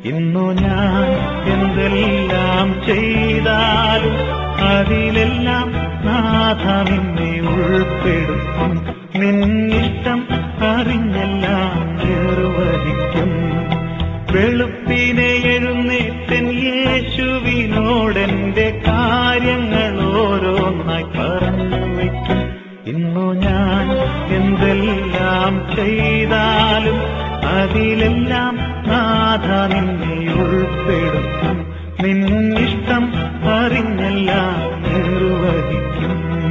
ഇന്നു ഞാൻ എന്തെല്ലാം ചെയ്താലും അതിലെല്ലാം നാഥ നിന്നെ ഉൾപ്പെടുത്തും നിന്നിഷ്ടം അറിഞ്ഞെല്ലാം നിർവഹിക്കും വെളുപ്പിനെ എഴുന്നേറ്റൻ യേശുവിനോടെന്റെ കാര്യങ്ങൾ ഓരോന്നായി പറഞ്ഞു വയ്ക്കും ഇന്നു ഞാൻ എന്തെല്ലാം ചെയ്താലും അതിലെല്ലാം നാഥ നിന്നെ ഉൾപ്പെടുത്തും നിന്നിഷ്ടം അറിഞ്ഞെല്ലാം നിർവഹിക്കും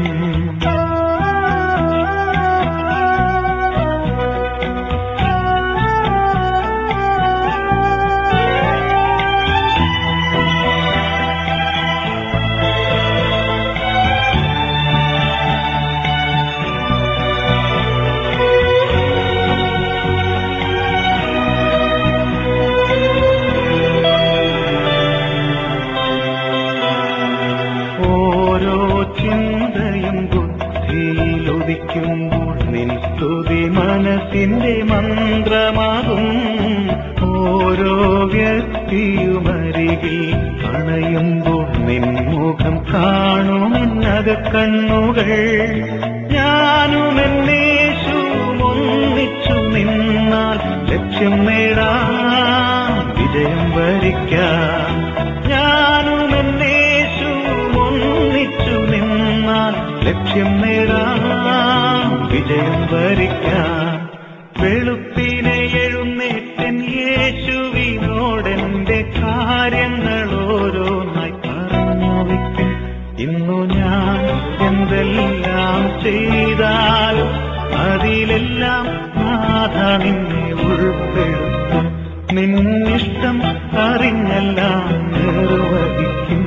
ഓരോ ചിന്തയും ബുദ്ധിയിലൊതിക്കുമ്പോൾ നിൻ സ്തുതി മനസ്സിന്റെ മന്ത്രമാകും ഓരോ വ്യക്തിയുമരികിൽ അണയുമ്പോൾ നിൻ മുഖം കാണുമെന്നക കണ്ണുകൾ ഞാനും എന്നേശുവും ഒന്നിച്ചു നിന്നാൽ ലക്ഷ്യം നേടാം വിജയം വരിക്കാം ഞാനും എന്നേശുവും ഒന്നിച്ചു നിന്നാൽ ലക്ഷ്യം നേടാം വിജയം വരിക്കാം വെളുപ്പിനെ എഴുന്നേറ്റൻ യേശുവിനോടെന്റെ കാര്യങ്ങൾ ഓരോന്നായി പറഞ്ഞു വയ്ക്കും ഇന്നു ഞാൻ എന്തെല്ലാം ചെയ്താലും അതിലെല്ലാം നാഥ നിന്നെ ഉൾപ്പെടുത്തും നിന്നിഷ്ടം അറിഞ്ഞെല്ലാം നിർവഹിക്കും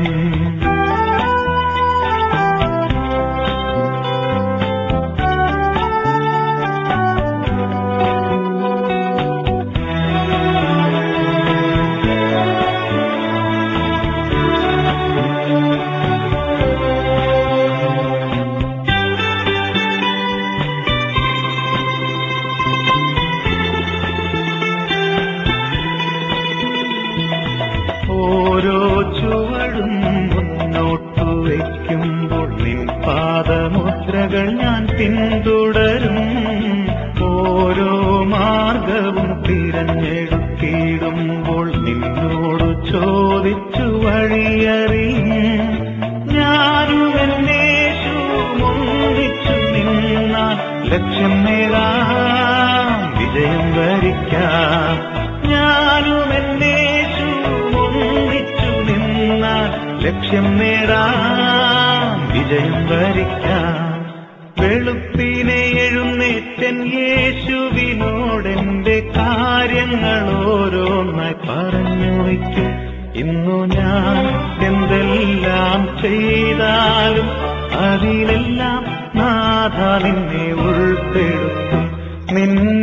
ഓരോ ചുവടും മുന്നോട്ടു വയ്ക്കുമ്പോൾ നിൻ പാദമുദ്രകൾ ഞാൻ പിന്തുടരും ഓരോ മാർഗവും തിരഞ്ഞെടുത്തിടുമ്പോൾ നിന്നോട് ചോദിച്ചു വഴിയറിയും ഞാനും എന്നേശുവും ഒന്നിച്ചു നിന്നാൽ ലക്ഷ്യം നേടാം വിജയം വരിക്കാം ഞാനും എന്നേശുവും ഒന്നിച്ചു നിന്നാൽ ലക്ഷ്യം നേടാം വിജയം വരിക്കാം വെളുപ്പിനെ എഴുന്നേറ്റൻ യേശുവിനോടെന്റെ കാര്യങ്ങൾ ഓരോന്നായി പറഞ്ഞു വയ്ക്കും ഇന്നു ഞാൻ എന്തെല്ലാം ചെയ്താലും അതിലെല്ലാം നാഥ നിന്നെ ഉൾപ്പെടുത്തും നിൻ